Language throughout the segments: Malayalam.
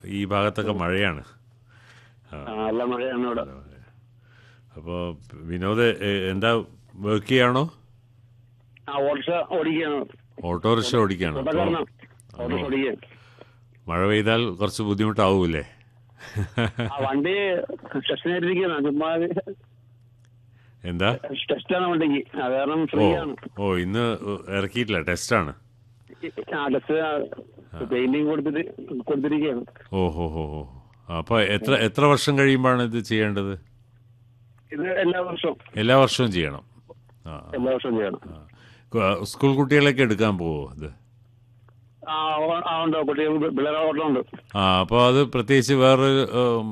ഈ ഭാഗത്തൊക്കെ മഴയാണ് ആ, ആ, നല്ല മഴയാണ് ഇവിടെ അപ്പോൾ വിനോദ് എ, എന്താ വർക്ക് ചെയ്യാണോ ആ ഓട്ടോറിക്ഷ ഓടിക്കുകയാണ് ഓട്ടോറിക്ഷ ഓടിക്കുകയാണ് അപ്പോൾ ഓട്ടോക്കാരനാ ഓട്ടോറിക്ഷ ഓടിക്കുകയാണ് മഴ പെയ്താൽ കുറച്ച് ബുദ്ധിമുട്ടാവൂലേ ആ വണ്ടി സ്റ്റേഷനായിട്ടിരിക്കുകയാണ് ചുമ്മാ എന്താ ടെസ്റ്റാണ് വണ്ടിക്ക് അത് കാരണം ഓ ഫ്രീ ആണ് ഓ ഇന്ന് ഇറക്കിയിട്ടില്ല ടെസ്റ്റാണ് ആ ടെസ്റ്റ് പെയിന്റിങ് കൊടുത്തിട്ട് കൊടുത്തിരിക്കുകയാണ് ഓ ഹോ ഹോ ഹോ അപ്പോൾ എത്ര എത്ര വർഷം കഴിയുമ്പോഴാണ് ഇത് ചെയ്യേണ്ടത് ഇത് എല്ലാ വർഷവും എല്ലാ വർഷവും ചെയ്യണം ആ എല്ലാ വർഷവും ചെയ്യണം ആ. കു- സ്കൂൾ കുട്ടികളൊക്കെ എടുക്കാൻ പോവോ ഇത് ആ ഓ- ആ ഉണ്ട് കുട്ടികൾ പിള്ളേരെ ഓട്ടം ഉണ്ട് ആ അപ്പോൾ അത് പ്രത്യേകിച്ച് വേറൊരു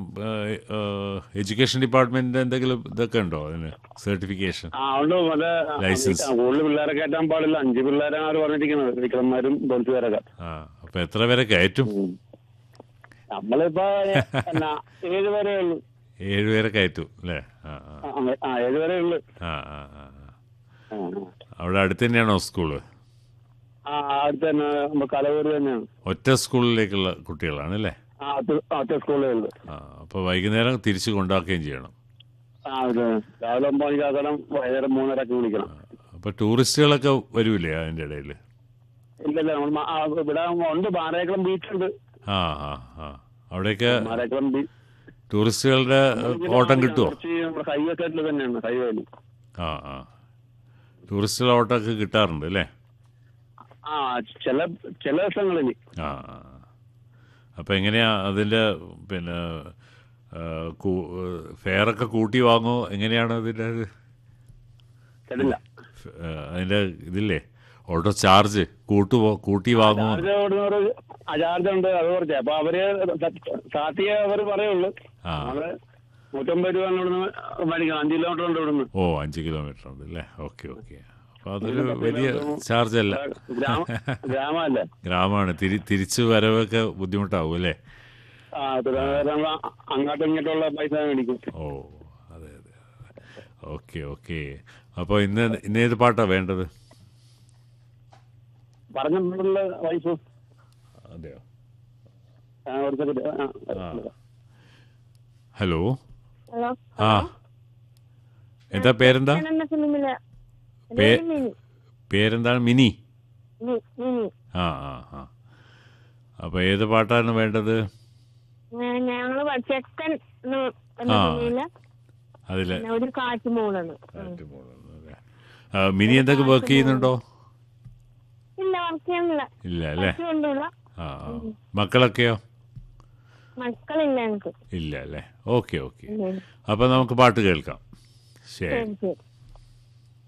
എഡ്യൂക്കേഷൻ ഡിപ്പാർട്ട്മെന്റിന്റെ എന്തെങ്കിലും ഇതൊക്കെ ഉണ്ടോ അതിന് സർട്ടിഫിക്കേഷൻ ആ ഉണ്ട് മറ്റേ ലൈസൻസ്. ആ, കൂടുതൽ പിള്ളേരെ കയറ്റാൻ പാടില്ല അഞ്ച് പിള്ളേരാണ് അവർ പറഞ്ഞിരിക്കുന്നത് വിക്രന്മാരും പോലീസുകാരൊക്കെ ആ അപ്പോൾ എത്ര പേരെ കയറ്റും നമ്മളിപ്പോ എന്നാ ഏഴ് വരെ ഉള്ളു ഏഴുപേരെ കയറ്റും അല്ലേ ആ ആ ആ, ആ ഏഴ് വരെ ഉള്ളു ആ ആ ആ ആ. ആ, അവിടെ അടുത്ത് തന്നെയാണോ സ്കൂള് ആ അടുത്ത് തന്നെ നമ്മുടെ കലവൂർ തന്നെയാണ് ഒറ്റ സ്കൂളിലേക്കുള്ള കുട്ടികളാണ് അല്ലേ ആ ഒറ്റ- ആ, ഒറ്റ സ്കൂളേ ഉള്ളു ആ അപ്പോൾ വൈകുന്നേരം തിരിച്ച് കൊണ്ടാക്കുകയും ചെയ്യണം ആ അതെ രാവിലെ ഒമ്പത് മണിക്കാക്കണം വൈകുന്നേരം മൂന്നരക്ക് വിളിക്കണം അപ്പോൾ ടൂറിസ്റ്റുകളൊക്കെ വരൂലേ അതിൻ്റെ ഇടയിൽ ഇല്ലല്ല നമ്മൾ മ- ആ, ഇവിടെ ഉണ്ട് മാരേക്കുളം ബീച്ചുണ്ട് ആ ആ ആ അവിടെയൊക്കെ മാരേക്കുളം ബീച്ച് ടൂറിസ്റ്റുകളുടെ ഓട്ടം കിട്ടുമോ കുറച്ച് നമ്മുടെ ഹൈവേ സൈഡിൽ തന്നെയാണ് ഹൈവേയിൽ ആ ആ ടൂറിസ്റ്റുകളുടെ ഓട്ടമൊക്കെ കിട്ടാറുണ്ട് അല്ലേ ആ ചില ചില ദിവസങ്ങളിൽ ആ ആ അപ്പം എങ്ങനെയാ അതിൻ്റെ പിന്നെ ആ, കൂ- ഫെയറൊക്കെ കൂട്ടി വാങ്ങോ എങ്ങനെയാണ് അതിൻ്റെ ഇത്? ചിലല്ല ആ, അതിൻ്റെ ഇതില്ലേ ഓട്ടോ ചാർജ് കൂട്ടു കൂട്ടി വാങ്ങുമോ ചാർജ് ഓടുന്നവർ ചാർജ് ഉണ്ട് അത് കുറച്ച് അപ്പൊ അവര് സാത്തിയെ അവർ പറയുള്ളൂ ആ നമ്മള് നൂറ്റമ്പത് രൂപ ഇവിടുന്ന് മേടിക്കണം അഞ്ച് കിലോമീറ്റർ ഉണ്ട് ഇവിടുന്ന് ഓ അഞ്ച് കിലോമീറ്റർ ഉണ്ട് അല്ലേ ഓക്കെ ഓക്കെ അപ്പോൾ അതൊരു വലിയ ചാർജ് അല്ല ഗ്രാമ ഗ്രാമല്ലേ ഗ്രാമമാണ് തിരി തിരിച്ചു വരവൊക്കെ ബുദ്ധിമുട്ടാവും അല്ലേ ആ തിരുവനന്തപുരം അങ്ങോട്ടും ഇങ്ങോട്ടുള്ള പൈസ മേടിക്കും ഓ അതെ അതെ ഓക്കെ ഓക്കെ അപ്പോൾ ഇന്ന് ഇന്ന് ഏത് പാട്ടാ വേണ്ടത് പറഞ്ഞിട്ടുള്ള വൈഫ് അതെയോ ആ, ഒരു second. ആ, ആ. ഹലോ ഹലോ ആ എന്താ പേരെന്താ ഞാനെന്ന ഫിലിമില് പേ- മിനി പേരെന്താണ് മിനി മി- മിനി ആ ആ ആ അപ്പോൾ ഏത് പാട്ടാണ് വേണ്ടത് ഞാ- ഞങ്ങള് പ- ചെക്കൻ എന്ന് എന്ന ആ. ഫിലിമില് അതിൽ പിന്നെ ഒരു കാറ്റുമൂളാണ് മിനി എന്തൊക്കെ വർക്ക് ചെയ്യുന്നുണ്ടോ ഇല്ല വർക്ക് ചെയ്യുന്നില്ല ഇല്ല അല്ലേ കൊണ്ടുള്ള ആ ആ. മക്കളൊക്കെയോ മക്കളില്ല എനിക്ക് ഇല്ല അല്ലേ ഓക്കെ ഓക്കെ അപ്പോൾ നമുക്ക് പാട്ട് കേൾക്കാം ശരി ശരി ശരി